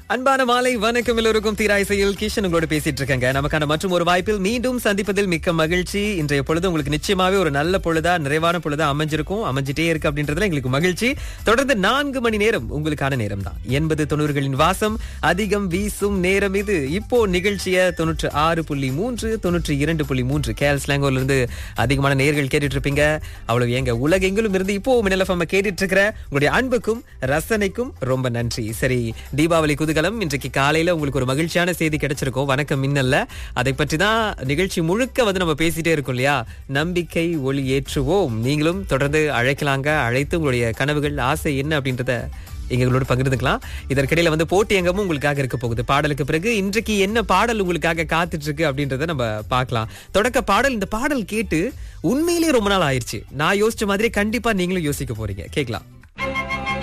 அன்பான மாலை வணக்கம் எல்லோருக்கும் தீராய்சையில் கிஷன் உங்களோட பேசிட்டு இருக்கேங்க நமக்கான மற்றும் ஒரு வாய்ப்பில் மீண்டும் சந்திப்பதில் மிக்க மகிழ்ச்சி இன்றைய பொழுது உங்களுக்கு நிச்சயமாவே ஒரு நல்ல பொழுதா நிறைவான பொழுதா அமைஞ்சிருக்கும் அமைஞ்சிட்டே இருக்கு அப்படின்றதுல எங்களுக்கு மகிழ்ச்சி தொடர்ந்து நான்கு மணி நேரம் உங்களுக்கான நேரம் தான் எண்பது தொண்ணூறுகளின் வாசம் அதிகம் வீசும் நேரம் இது இப்போ நிகழ்ச்சிய தொண்ணூற்று ஆறு புள்ளி மூன்று தொண்ணூற்றி இரண்டு புள்ளி மூன்று கேல் ஸ்லாங்கோல இருந்து அதிகமான நேர்கள் கேட்டுட்டு இருப்பீங்க அவ்வளவு எங்க உலகெங்கிலும் இருந்து இப்போ மின்னல் FM கேட்டுட்டு இருக்கிற உங்களுடைய அன்புக்கும் ரசனைக்கும் ரொம்ப நன்றி சரி தீபாவளி குதூகலம் இன்றைக்கு காலையில உங்களுக்கு ஒரு மகிழ்ச்சியான செய்தி கிடைச்சிருக்கும் வணக்கம் மின்னல்ல அதை பற்றி தான் நிகழ்ச்சி முழுக்க வந்து நம்ம பேசிட்டே இருக்கோம் இல்லையா நம்பிக்கை ஒளி ஏற்றுவோம் நீங்களும் தொடர்ந்து அழைக்கலாங்க அழைத்து உங்களுடைய கனவுகள் ஆசை என்ன அப்படின்றத எங்களோட பகிர்ந்துக்கலாம் இதற்கிடையில வந்து போட்டி எங்கமும் உங்களுக்காக இருக்க போகுது பாடலுக்கு பிறகு இன்றைக்கு என்ன பாடல் உங்களுக்காக காத்துட்டு இருக்கு அப்படின்றத நம்ம பார்க்கலாம் தொடக்க பாடல் இந்த பாடல் கேட்டு உண்மையிலேயே ரொம்ப நாள் ஆயிருச்சு நான் யோசிச்ச மாதிரி கண்டிப்பா நீங்களும் யோசிக்க போறீங்க கேட்கலாம்